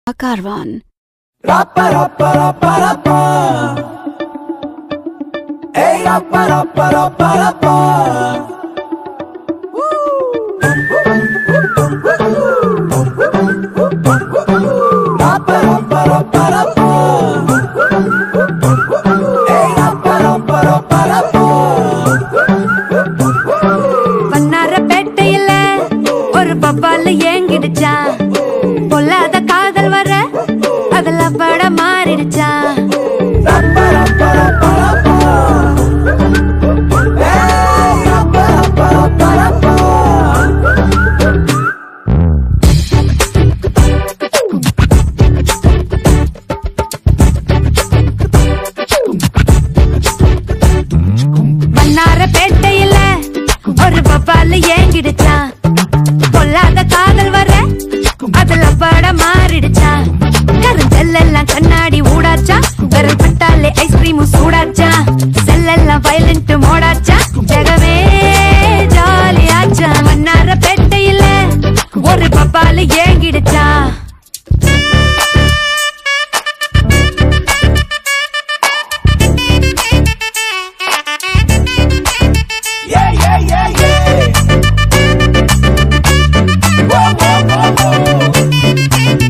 Caravan. Rappa rappa rappa rappa Hey rappa rappa rappa rappa Rappa rappa rappa rappa Hey rappa rappa rappa rappa வண்ணார பேட்டையில ஒரு பப்பால ஏங்கிடுச்சா பொல்லாத காதல் வர அதுல பட மாறிடுச்சா Rappa rappa rappa rappa Hey rappa rappa rappa rappa வண்ணார பேட்டையில ஒரு பப்பால ஏங்கிடுச்சா பொல்லாத காதல் வர அதுல பட மாறிடுச்சா கருஞ்செல்லாம் கண்ணாடி ஊடாச்சா விரல் பட்டாலே ஐஸ்கிரீமும் சூடாச்சா செல்லெல்லாம் வயலண்ட் மோடாச்சா ஜெகமே ஜாலியாச்சா வண்ணார பேட்டையில ஒரு பப்பால ஏங்கிடுச்சா Yeah, yeah, yeah, yeah. Whoa, whoa, whoa, whoa.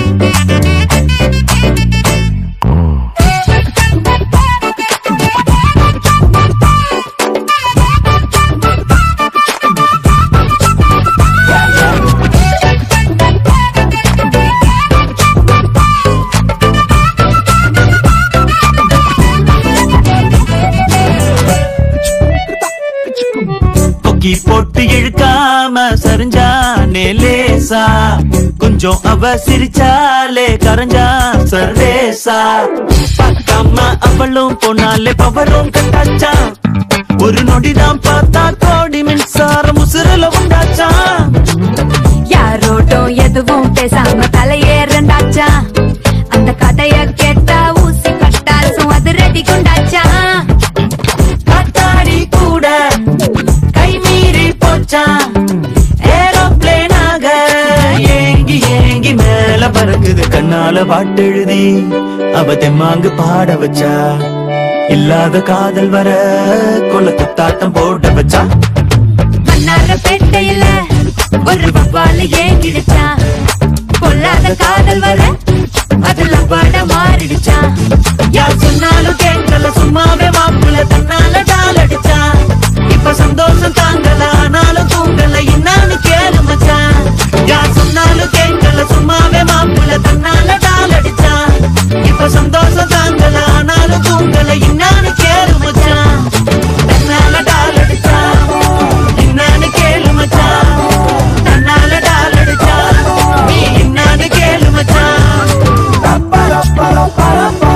கொக்கி போட்டு இழுக்காம சரிஞ்சானே லேசா கொஞ்சம் அவ சிரிச்சாலே கரைஞ்சா சர்வேசா பார்க்காம அவளும் போனாலே பவரும் கட்டாச்சா ஒரு நொடிதான் பார்த்தா கோடி மின்சாரம் உசுரல உண்டாச்சா யாரோட்டும் எதுவும் பேசாம தலையேறண்டாச்சா அந்த கதைய கேட்டா ஊசி பட்டாசும் அது ரெடி கொண்டாச்சா காத்தாடி கூட கை மீறி போச்சா ஏரோப்ளேனாக ஏங்கி ஏங்கி மேல பறக்குது கண்ணால பாட்டெழுதி அவ தெம்மாங்கு பாட வச்சா இல்லாத காதல் வர கொல குத்தாட்டம் போட வச்சா மன்னார பேட்டையில ஒரு பப்பால ஏங்கிடுச்சா பொல்லாத காதல் வர அதுல பட மாறிடுச்சா யார் சொன்னாலும் கேட்கல சும்மாவே மாப்பிள்ள தன்னால டால் அடிச்சா இப்ப சந்தோஷம் தாங்கல ஆனாலும் தூங்கல என்னன்னு கேளு மச்சான் யார் சொன்னாலும் கேட்கல சும்மாவே மாப்பிள்ள தன்னால டால் அடிச்சா இப்ப சந்தோஷம் தாங்கல ஆனாலும் தூங்கல என்னன்னு கேளு மச்சான் தன்னால டால் அடிச்சா என்னன்னு கேளு மச்சான் தன்னால டால் அடிச்சா நீ என்னன்னு கேளு மச்சான் Rappa rappa rappa rappa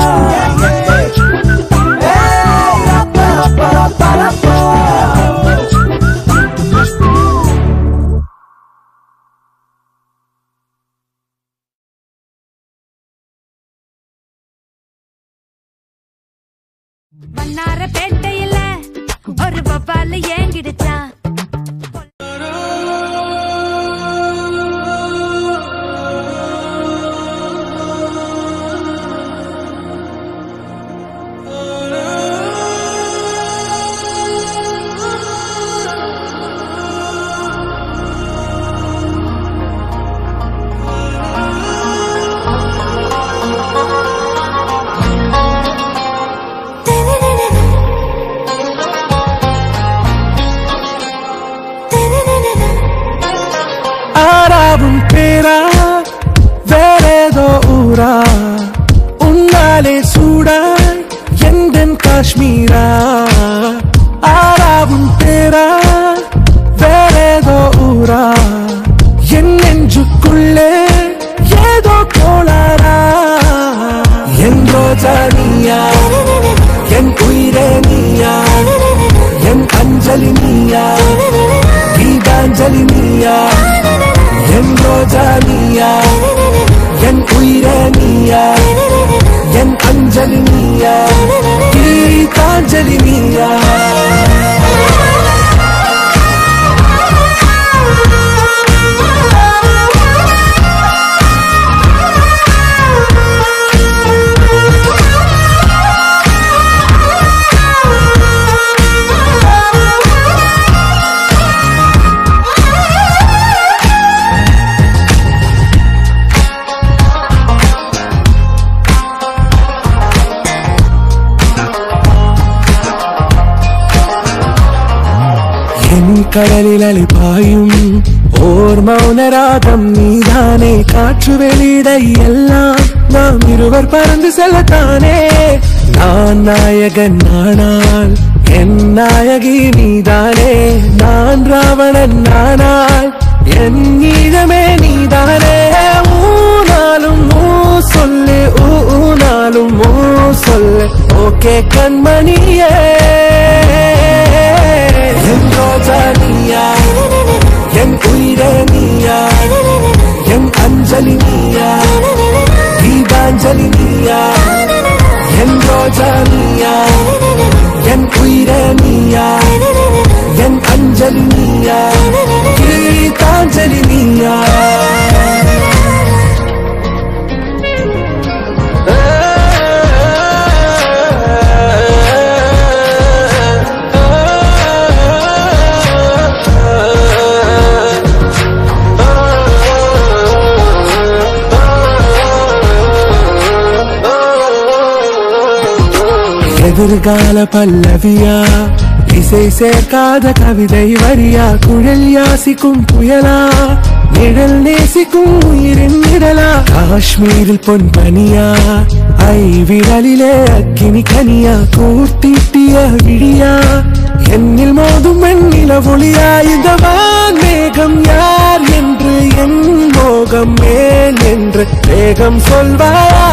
Hey rappa rappa rappa rappa மன்னார பேட்டையில ஒரு பப்பால ஏங்கிடுச்சா ஆறாவும் பேரா வேறேதோ ஊரா உன்னாலே சூடாய் எந்தன் காஷ்மீரா ஆறாவும் பேரா வேறேதோ ஊரா என் நெஞ்சுக்குள்ளே ஏதோ கோளாரா என் ரோஜா நீயா என் உயிரே நீயா என் அஞ்சலி நீயா கீதாஞ்சலி நீயா என் ரோஜா நீயா என் உயிரே நீயா என் அஞ்சலி நீயா கீதாஞ்சலி நீயா ஆ என் கடலில் அழிப்பாயும் ஓர் மௌனராகம் நீதானே காற்று வெளியிட எல்லாம் நாம் இருவர் பறந்து செல்லத்தானே நான் நாயகன் நானால் என் நாயகி நீதானே நான் ராவணன் நானால் என் ஈழமே நீதானே ஊனாலும் ஊ சொல்லு ஊ ஊனாலும் ஊ சொல்லு ஓகே கண்மணியே என் ரோஜா நீயா என் உயிரே நீயா என் அஞ்சலி நீயா தீபாஞ்சலி நீயா என் ரோஜா நீயா என் உயிரே நீயா என் அஞ்சலி நீயா கீதாஞ்சலி நீயா எதிர்கால பல்லவியா இசை சேர்க்காத கவிதை வரியா குழல் யாசிக்கும் புயலா நிழல் நேசிக்கும் உயிரின் நிழலா காஷ்மீரில் பொன் பனியா ஐ விரலிலே அக்கினி கனியா கூர்த்தீட்டிய விழியா என்னில் மோதும் வெண்ணில ஒளியா இந்த வான் மேகம் யார் என்று என் மோகம் ஏன் என்று வேகம் சொல்வாயா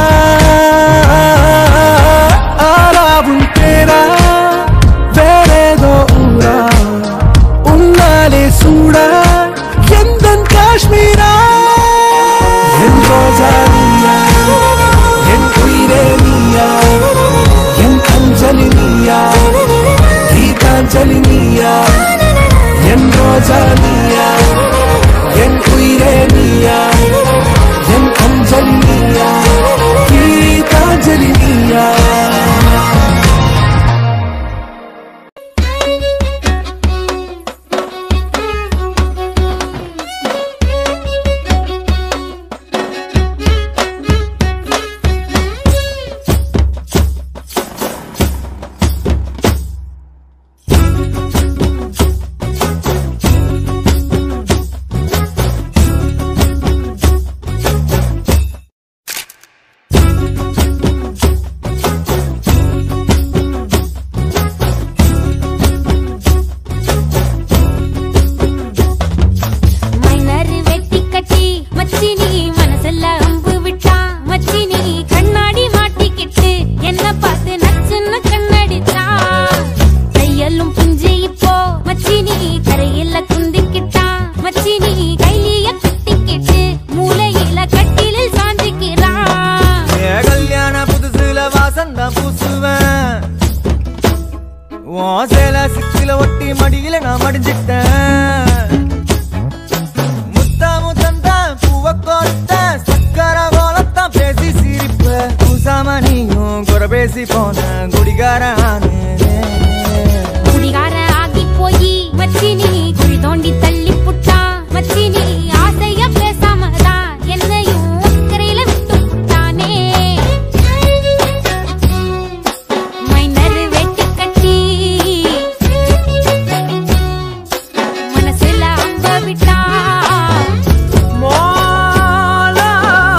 ஆறாவும் பேரா வேறேதோ ஊரா உன்னாலே சூடா எந்த காஷ்மீரா என் ரோஜா நீயா என் உயிரே நீயா என் அஞ்சலி நீயா கீதாஞ்சலி நீயா என் ரோஜா நீயா என் உயிரே நீயா என் அஞ்சலி நீயா கீதாஞ்சலி நீயா மைனர் வெட்டி கட்டி மச்சினி மனசுல அம்பு விட்டா மச்சினி கண்ணாடி மாட்டிக்கிட்டு என்ன பார்த்து நச்சுன்னு கண்ணடிச்சா தையலும் புஞ்சு இப்போ மச்சினி கரையில குந்திக்கிட்டா மச்சினி கைலிய கட்டிக்கிட்டு மூலையில கட்டிலில் சாஞ்சிக்கிறா என் கல்யாண புதுசுல வாசந்தான் பூசுவேன் உன் சேல சிக்கில ஒட்டி மடியில நான் மடிஞ்சிட்டேன் முத்தா முத்தந்தான் பூவ கோத்த சக்கர கோலத்தான் பேசி சிரிப்ப பூசாம நீயும் குறை பேசி போன குடிகார குடிகார ஆகி போய் மச்சினி குழி தோண்டி தள்ளி புட்டா மச்சினி ஆசைய பேசாமதான் என்னையும் அக்கறையில விட்டு புட்டானே மைனர் வெட்டி கட்டி மனசுல அம்ப விட்டா மோலா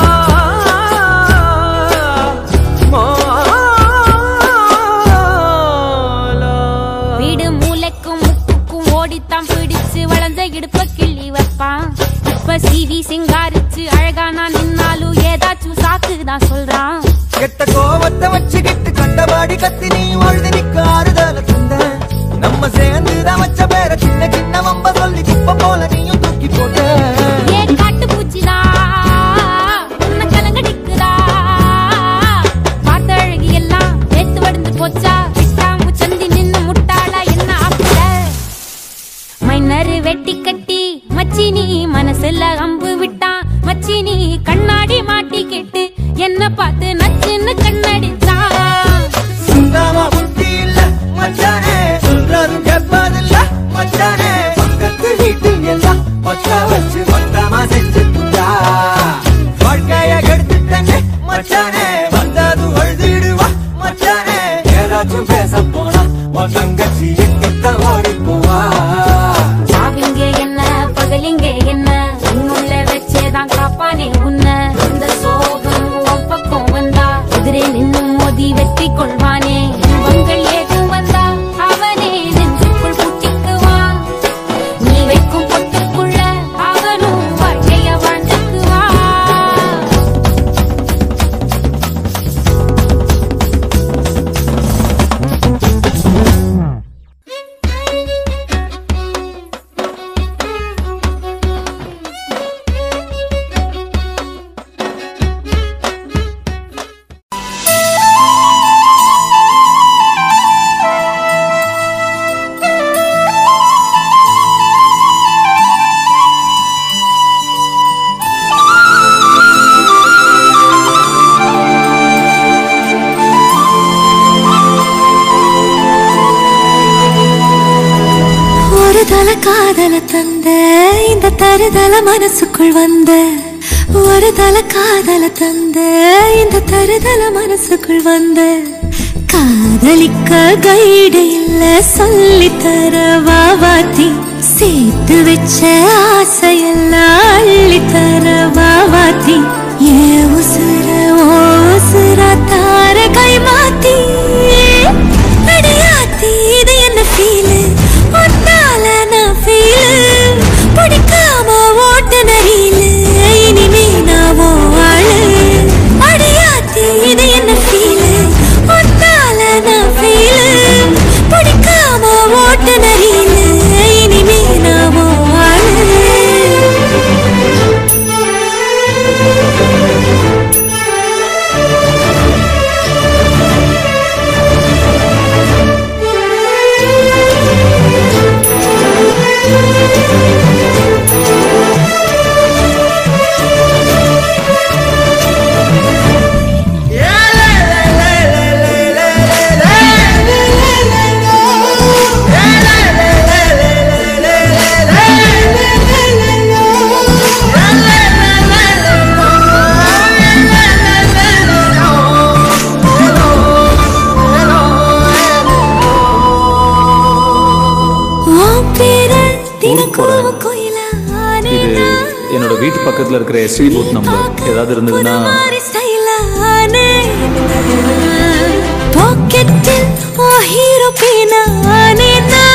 மோலா வீடு மூளைக்கும் முக்குக்கும் ஓடித்தான் பிடிச்சு வளர்ந்த இடுப்ப கிள்ளி வைப்பான் இப்ப சீவி சிங்காரிச்சு அழகா நான் நின்னாலும் ஏதாச்சும் சாக்குதான் சொல்றான் கெட்ட கோவத்தை வச்சுக்கிட்டு கண்டபாடி கத்தி நீ வாழ்ந்து நிக்க ஆறுதல தந்த நம்ம சேர்ந்து தான் வச்ச பேர சின்ன சின்ன வம்ப சொல்லி குப்பை போல நீயும் தூக்கி போட்ட ஏ காட்டு பூச்சிதா உன்னை கலங்கடிக்குதா பார்த்த அழகி எல்லாம் வேத்து வடிந்து போச்சா விட்டாமு சந்தி நின்னு முட்டாளா என்ன ஆக்குற மைனர் வெட்டி கட்டி மச்சினி மனசுல அம்பு விட்டான் மச்சினி கண்ணாடி மாட்டிக்கிட்டு என்ன பார்த்து நச்சுன்னு கண்ணடிச்சா சுத்தமா புத்தி இல்ல மச்சானே சொல்றதும் கேட்பதில்ல மச்சானே பக்கத்து வீட்டில் எல்லாம் பத்த வச்சு மொத்தமா செஞ்சு புட்டா வாழ்க்கைய கெடுத்துட்டேங்க மச்சானே வந்தது அழுதிடுவா மச்சானே ஏதாச்சும் பேச போனா உன் தங்கச்சி எங்கிட்ட ஓடி போவா பார்ப்பானே உன்ன இந்த சோகம் உன் பக்கம் வந்தா எதிரே நின்னு மோதி வெற்றி கொள்வானே இன்பங்கள் ஏதும் வந்தா அவனே நெஞ்சுக்குள் பூட்டிக்குவான் நீ வைக்கும் பொட்டுக்குள்ள அவனும் வாழ்க்கைய வாழ்ந்துக்குவான் ஒரு தல காதல தந்த இந்த தருதல மனசுக்குள் வந்த ஒரு தல காதல தந்த இந்த தருதல மனசுக்குள் வந்த காதலிக்க கைடு இல்ல சொல்லி தர வாவாத்தி சேர்த்து வச்ச ஆசையெல்லாம் அள்ளி தர வாவாத்தி ஏ உசுர ஓ உசுர தார கை மாத்தி அடியாத்தி இது என்ன ஃபீலு ஒன்னால நான் ஃபீலு பிடிக்காம ஓட்ட நரியில இனிமே நான் ஓ ஆளு அடியாத்தி இது என்ன ஃபீலு ஒன்னால நான் ஃபீலு பிடிக்காம ஓட்ட நரியில இனிமே நான் ஓ ஆளு உன் பேர தினக்கும் கோயிலா இது என்னோட வீட்டு பக்கத்துல இருக்கிற எஸ்டி பூத் நம்பர் ஏதாவது இருந்ததுன்னா பாக்கெட்டில் ஓ ஹீரோ பேனானே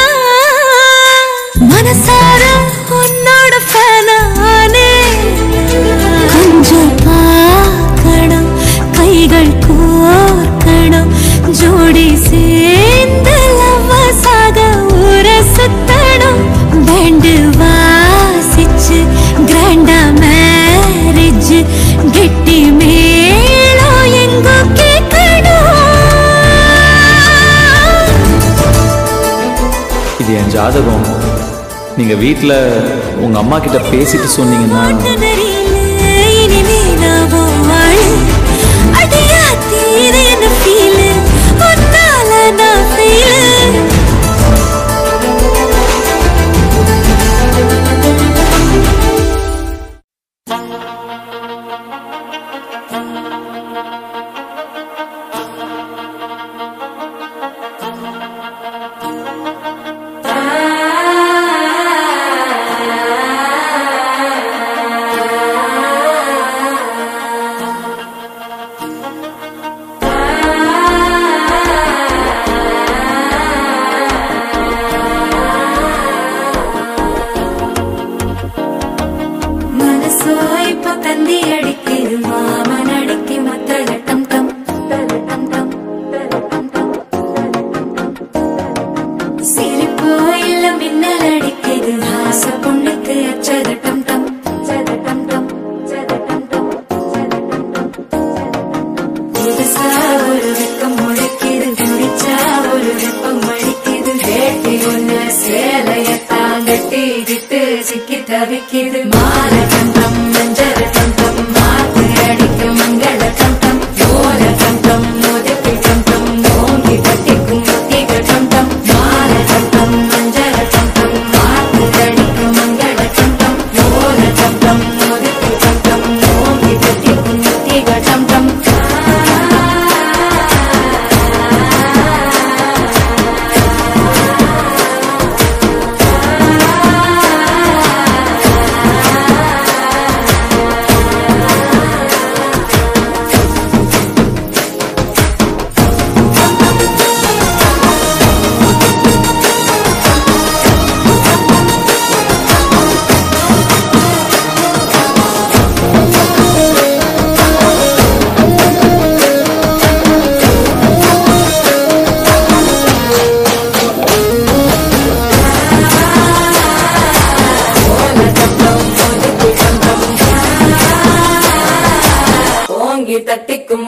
மனசார உன்னோட ஃபேனானே கொஞ்சம் பார்க்கணும் கைகள் கோர்க்கணும் ஜோடி சேர்ந்து லவ்வசாக ஊர சுத்தணும் பேண்டு வாசிச்சு கிராண்டா மேரேஜ் கெட்டி மேளம் எங்கோ கேட்கணும் இது என் ஜாதகம் நீங்க வீட்ல உங்க அம்மா கிட்ட பேசிட்டு சொன்னீங்கன்னா மனசோ இப்ப தந்தி அடிக்குது மாமன் அடிக்கு மத்தள டம் டம் தல டம் டம் தல டம் டம் சிரிப்போ இல்ல மின்னல் அடிக்குது ஆச பொண்ணுக்கு அச்சத டம் டம் சத டம் டம் சத டம் டம் புதுசா ஒரு வெக்கம் முளைக்குது குடிச்சா ஒரு வெப்பம் அடிக்குது வேட்டி ஒண்ணு சேலையத்தான் கட்டிக்கிட்டு சிக்கி தவிக்குது மால கண்டம் மஞ்சள் கண்டம் மாத்து அடிக்க மங்கள கண்டம் ஓல கண்டம் முதுக்கு கண்டம் ஓங்கி கட்டிக்கும் முத்திக கண்டம் மால கண்டம் மஞ்சள் கண்டம் மாத்து அடிக்க மங்கள கண்டம் ஓல கண்டம் முதுக்கு கண்டம் ஓங்கி கட்டிக்கும் முத்திக கண்டம் ஆ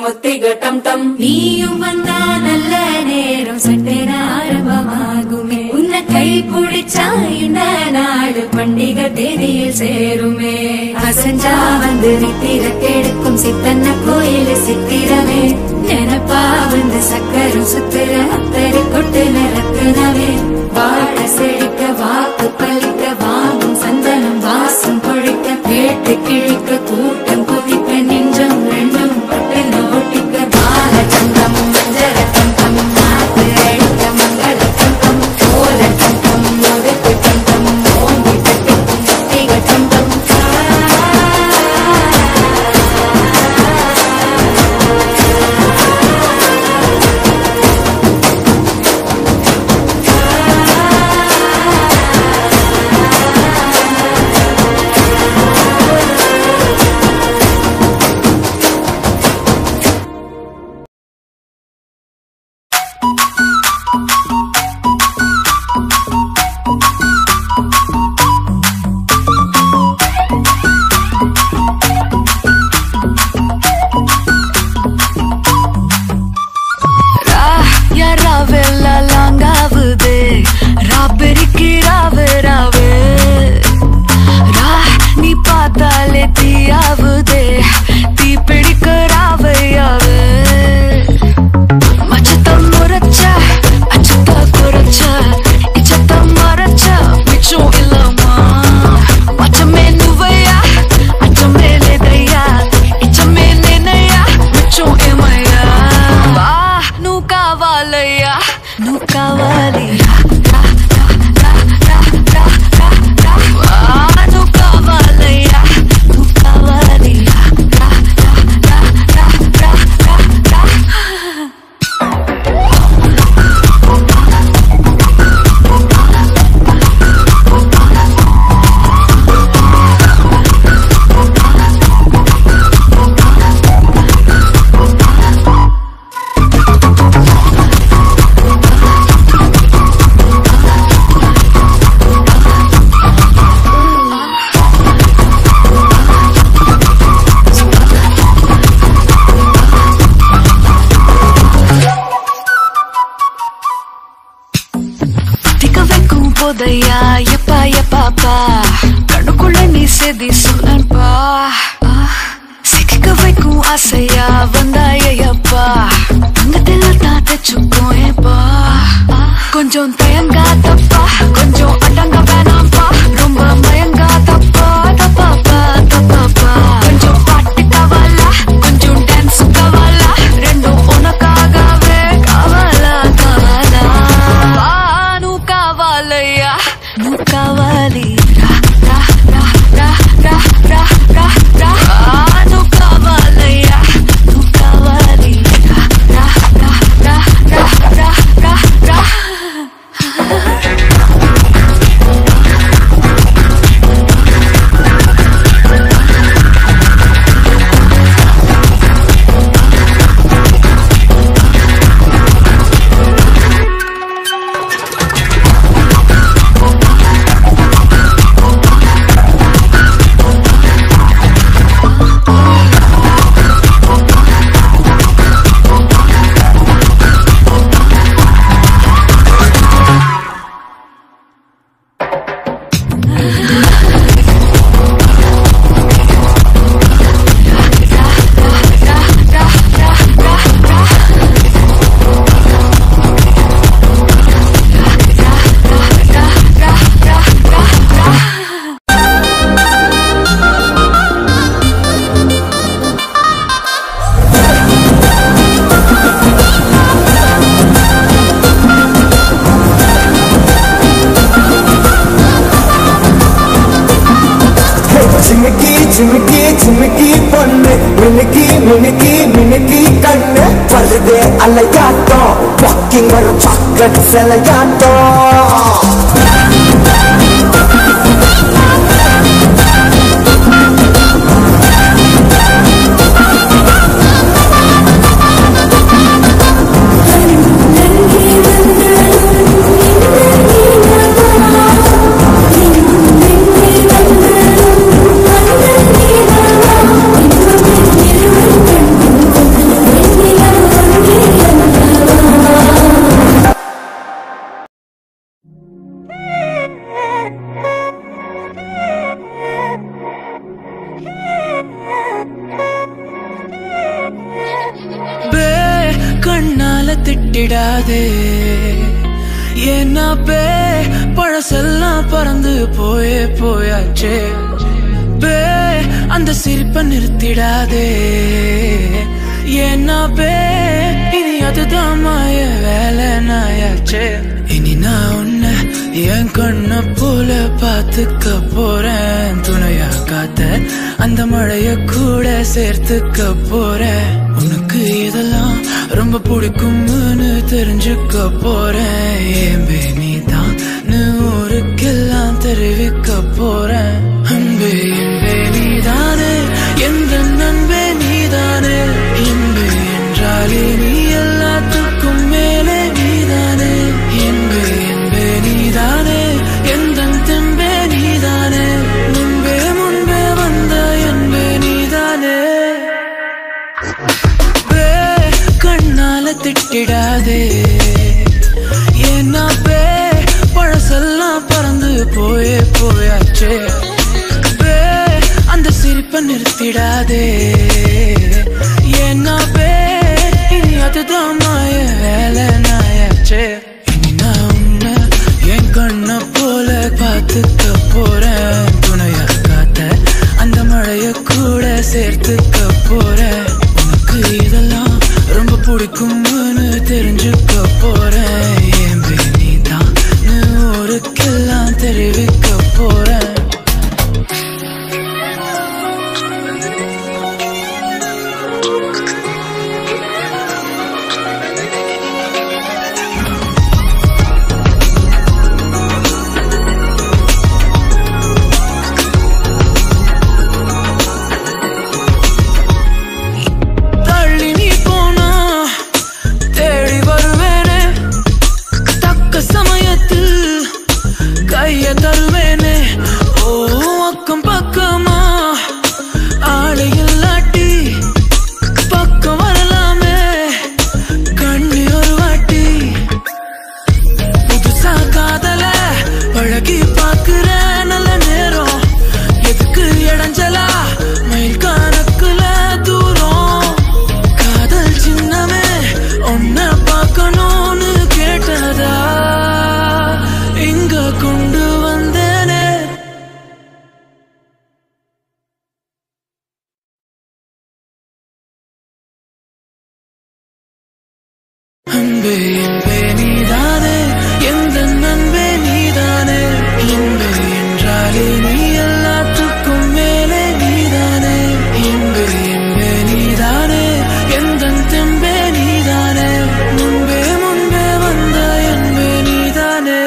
ஒத்திக டம் டம் நீயும் வந்தா நல்ல நேரம் சட்டென ஆரம்பமாகுமே உன்னை கை பிடிச்சா இந்த நாடு பண்டிகை தேதியில் சேருமே அசஞ்சா வந்து நித்திர கெடுக்கும் சித்தன்ன கோயில் சித்திரமே நினப்பா வந்து சக்கரம் சுத்துற அத்தரை கொட்டு நிறக்குனவே வாழ செழிக்க வாக்கு பலிக்க வாங்கும் சந்தனம் வாசம் கொழிக்க கேட்டு கிழிக்க கூட்டம் குதிக்க நெஞ்சம் ரெண்டும் பட்டு நோட்டிக்க பால சந்தம் மஞ்சள தந்தம் நாக்கு அழிக்க மங்கள தந்தம் கோல தந்தம் முதுக்கு தந்தம் ஓங்கி தட்டிக்கும் முத்திக தந்தம் யாராவெல்லாம் லாங்காவுது ராபெரிக்கு ராவு ராவு ரா நீ பார்த்தாலே தீயாவுதே தீ பிடிக்க ராவையாவு மச்சத்தம் முறைச்ச அச்சத்த குறைச்ச இச்சத்தம் மறைச்ச மிச்சம் இல்லம்மா மச்சமே நுவையா அச்சமே లేదయ్యా ఇచ్చమే నేనయ్యా మిచ్చం ఏమయ్యా వా నువ్వు కావాలయ్యా నువ్వు కావాలి రా, రా, రా, రా, రా, రా, రా. వా, నువ్వు కావాలయ్యా నువ్వు కావాలి రా, రా, రా, రా, రా, రా, రా. திக்க வைக்கும் போதையா எப்பா எப்பாப்பா கண்ணுக்குள்ள நீ செதி சொல்லன்பா சிக்க வைக்கும் ஆசையா வந்தாயப்பா தங்கத்தில் தான் தச்சுக்கும் ஏப்பா கொஞ்சம் தயங்காதப்பா கொஞ்சம் அடங்க வேணாம்ப்பா ரொம்ப மயங்காதப்பா தப்பாப்பா தப்பாப்பா கொஞ்சம் பாட்டு கவலா கொஞ்சம் டான்ஸ் கவலா ரெண்டும் உனக்காகவே கவலா கவலா వా, నువ్వు కావాలయ్యా నువ్వు కావాలి రా, రా, రా, రా, రా, రా, రా, రా. వా, నువ్వు కావాలయ్యా నువ్వు కావాలి రా, రా, రా, రా, రా, రా, రా, రా. சிமிக்கி சிமிக்கி சிமிக்கி பொண்ணு மினுக்கி மினுக்கி மினுக்கி கண்ணு வருதே அலையாட்டம் வாக்கிங் வரும் சாக்லேட் சிலையாட்டம் Thank you. திட்டிடாதே ஏன்னா பே பழசெல்லாம் பறந்து போயே போயாச்சே பே அந்த சிரிப்பை நிறுத்திடாதே ஏன்னா பே இனி அதுதான் மாய வேலை நாயாச்சே இனி நான் உன்னை என் கண்ண போல பாத்துக்க போறேன் துணையா காத்த அந்த மழைய கூட சேர்த்துக்க போறேன் உனக்கு இதெல்லாம் ரொம்ப பிடிக்கும்னு தெரிஞ்சுக்க போறேன் ஏன் நீ தான் ஊருக்கெல்லாம் தெரிவிக்க போறேன் அன்பே என்பே நீதானே எந்த நண்பே நீதானே இன்பே என்றாலே நீ எல்லாத்துக்கும் மேலே நீதானே என்பே என்பே நீதானே எந்த தெம்பே நீதானே முன்பே முன்பே வந்த என்பே நீதானே பே கண்ணால திட்டிடாதே ஏன்னா பே பழசெல்லாம் பறந்து போயே போயாச்சே பே அந்த சிரிப்பை நிறுத்திடாதே ஏன்னா பே இனி அதுதான் மாய வேலை நாயாச்சே இனி நான் உன்னை என் கண்ண போல பார்த்துக்க போறேன் துணையா காத்த அந்த மழைய கூட சேர்த்துக்க போறேன் உனக்கு இதெல்லாம் ரொம்ப பிடிக்கும்னு தெரிஞ்சுக்க போறேன் ஏன் நீ தான் ஊருக்கெல்லாம் தெரிவிக்க போறேன் தள்ளி நீ போனா தேடி வருவேனே தக்க சமயத்தில் கைய தருவேனே ஓ அக்கம் பக்கமா ஆளை இல்லாட்டி பக்கம் வரலாமே கண்ணி ஒரு வாட்டி புதுசா காதல பழகி பாக்குற நல்ல நேரம் எதுக்கு இடைஞ்சலா மைல் கணக்குல தூரம் காதல் சின்னமே உன்னை பார்க்கணும்னு கேட்டதா இங்க கொண்டு வந்தேனே அன்பே என்பே நீதானே எந்த நண்பே நீதானே இன்பே என்றாலே நீ எல்லாத்துக்கும் மேலே நீதானே இன்பே என்பே நீதானே எந்த தெம்பே நீதானே முன்பே முன்பே வந்த என்பே நீதானே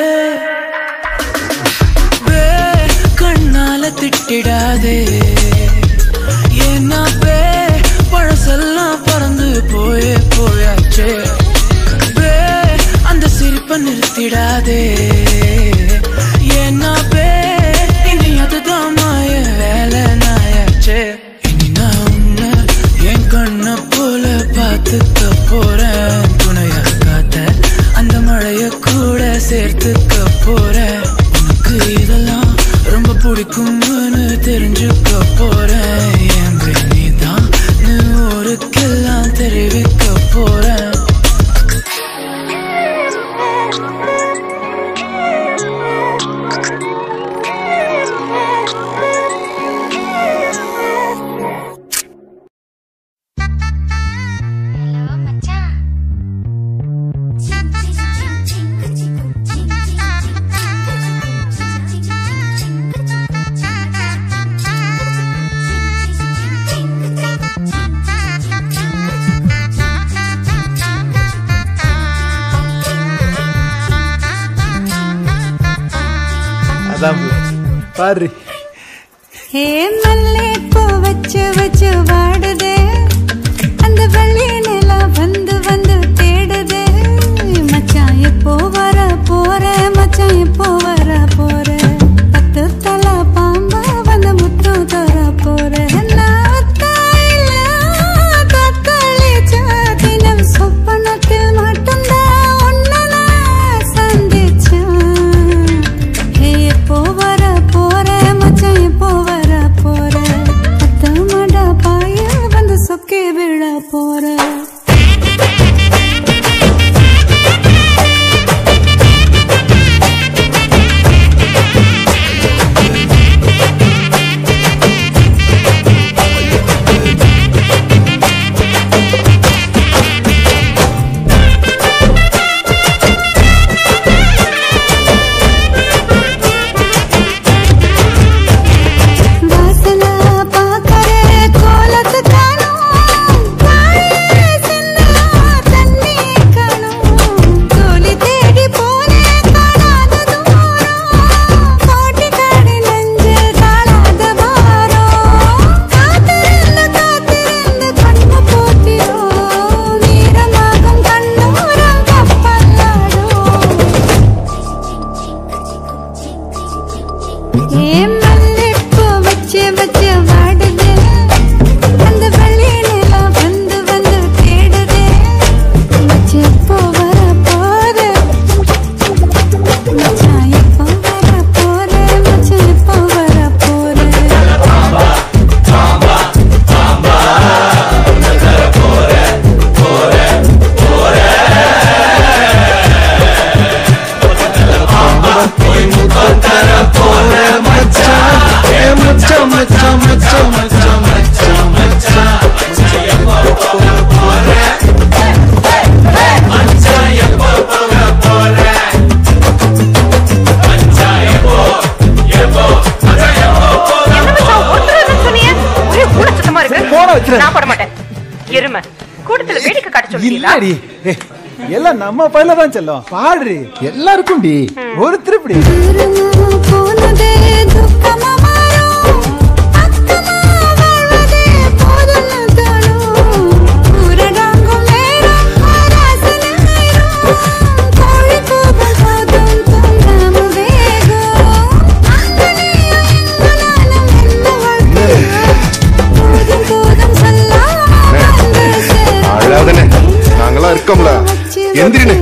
பே கண்ணால திட்டிடாதே ஏன்னா பே பழசெல்லாம் பறந்து போயே போயாச்சே பே அந்த சிரிப்பை நிறுத்திடாதே ஏன்னா பே இனி அதுதான் மாய வேலை நாயாச்சே இனி நான் உன்னை என் கண்ண போல பார்த்துக்க போறேன் துணையா காத்த அந்த மழைய கூட சேர்த்துக்க போறேன் உனக்கு இதெல்லாம் ரொம்ப பிடிக்கும்னு தெரிஞ்சுக்க போறேன் என் நீ தான் ஊருக்கெல்லாம் தெரிவிக்க போறேன் அதான் பாரு ஹே மல்லே பூ வச்சு வச்சு வாடுதே அந்த வெள்ளி நிலா வந்து வந்து தேடுதே மச்சான் எப்போ வர போற மச்சான் எப்போ வர போற பத்து தலை பாம்பா வந்து முத்து தர போற நான் ஒத்தாயில தத்தளிச்ச தினம் சொப்பனத்தில் மட்டும்தான் உன்னை நான் சந்திச்சேன் ஹே எப்போ வர போற மச்சான் எப்போ வர போற அத்த மட பாய வந்து சொக்கி விழ போற ஏன் மல்லிப்பூ வச்சு வச்சு வாடுது அந்த வழி நிலா வந்து வந்து தேடுது வச்சு எப்போ வர போற மச்சான் எப்போ வர போற மச்சான் எப்போ வர போற நான் போட மாட்டேன் எருமை கூட்டத்துல வேடிக்கை காட்ட சொல்லிட்டீங்களா இல்லடி ஏய், எல்லாம் நம்ம பையில தான் செல்லும் பாடுறி எல்லாருக்கும் டி ஒரு திருப்படி போனதே துக்கமா மாறும் அக்கமா வாழ்வதே போதும்னு தோணும் ஊரடங்கும் நேரம் ஆராசனாயிரும் கோழி கூவல் போதும் தூங்காம வேகும் அங்கனையும் இங்கனாலும் என்ன வாழ்க்கை போதும் போதும் சொல்லாம வந்து சேரும் அழாதனே நாங்களாம் இருக்கோம்ல எந்திரினு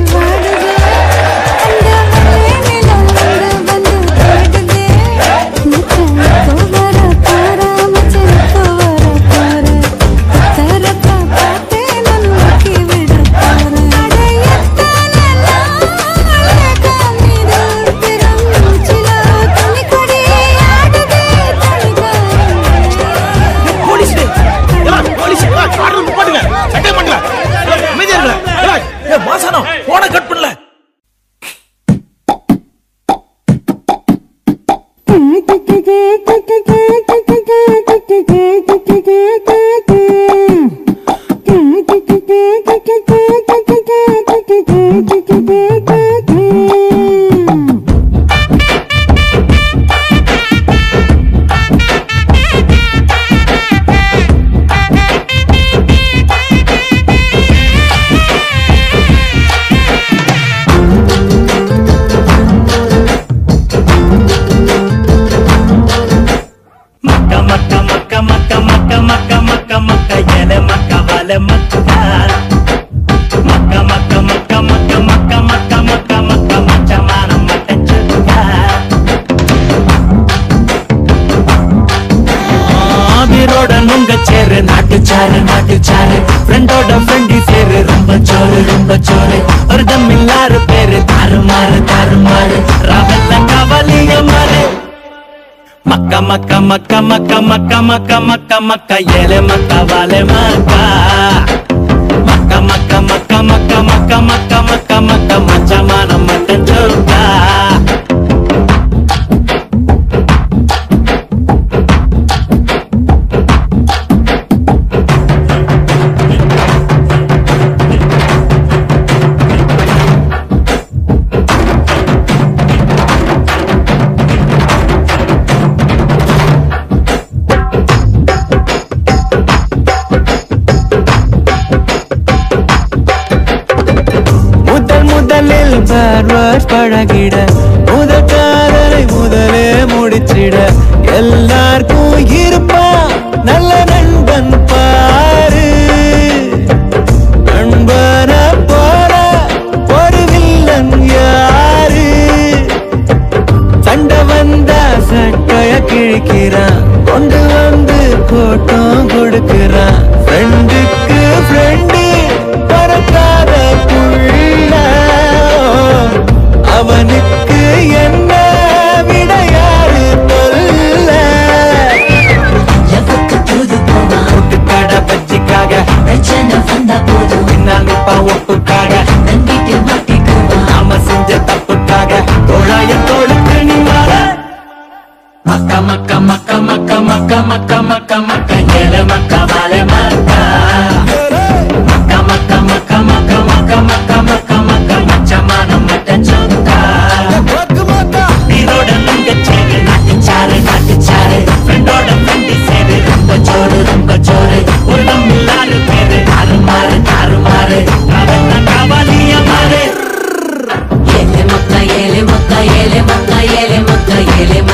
போலீஸ் போலீஸ் ஆர்டர் போட்டுங்க சட்டை பண்ணுங்க அமைதியா இருங்க ஏ மாசானம் போன கட் பண்ணல மக்க மக்க மக்க மக்க மக்க மக்க மக்க மக்க எல மக்க வல மக்க மக்க மக்க மக்க மக்க மக்க மக்க மக்க மக்க மச்சமான மட்ட சுக்க ஆவிரோட நுங்க சேரு நாட்டு சாரு நாட்டு சாரு ஃப்ரெண்டோட ஃப்ரெண்டி சேரு ரொம்ப சோறு ரொம்ப சோறு ஒரு தம்மில்லாறு பேரு தாறுமாறு தாறுமாறு ராவல்ல கவலிய மாறு மக்க மக்க மக்க மக்க மக்க மக்க மக்க மக்க ஏலே மக்க வாலே மக்க மக்க மக்க மக்க மக்க மக்க மக்க மக்க மக்க மச்சமான மட்ட சோக்கா முதல் முதலில் பார்வாஸ் பழகிட முதல் காதலை முதலே முடிச்சிட எல்லாருக்கும் இருப்பா நல்ல நண்பன் பாரு நண்பன போல ஒரு வில்லன் யாரு சண்டை வந்தா சட்டைய கிழிக்கிறான் கொண்டு வந்து கோட்டம் கொடுக்கிறான் ஃப்ரெண்டுக்கு ஃப்ரெண்டு பறக்காத புள்ள அவனுக்கு என்ன விட யாரு தொல்ல கடை பச்சிக்காக பின்னால் நிப்பான் ஒப்புக்காக நாம செஞ்ச தப்புக்காக தோழாய தோளுக்கு நீ மாற மக்க மக்க மக்க மக்க மக்க மக்க மக்க மக்க ஏல மக்க வாழை மக்க மக்க மக்க மக்க மக்க மக்க மக்க மக்க மக்க மச்சமான மட்ட சொக்கா நீரோட நுங்க சேரு நாட்டு சாரு நாட்டு சாரு ஃப்ரெண்டோட ஃப்ரெண்டி சேரு ரொம்ப சோறு ரொம்ப சோறு ஒரு நம்மில்லாரு பேரு தாறு மாறு தாறு மாறு அவன் காவாலிய மாறு ஏலே மொக்க ஏலே மொக்க ஏலே மொக்க ஏலே மொக்க ஏலே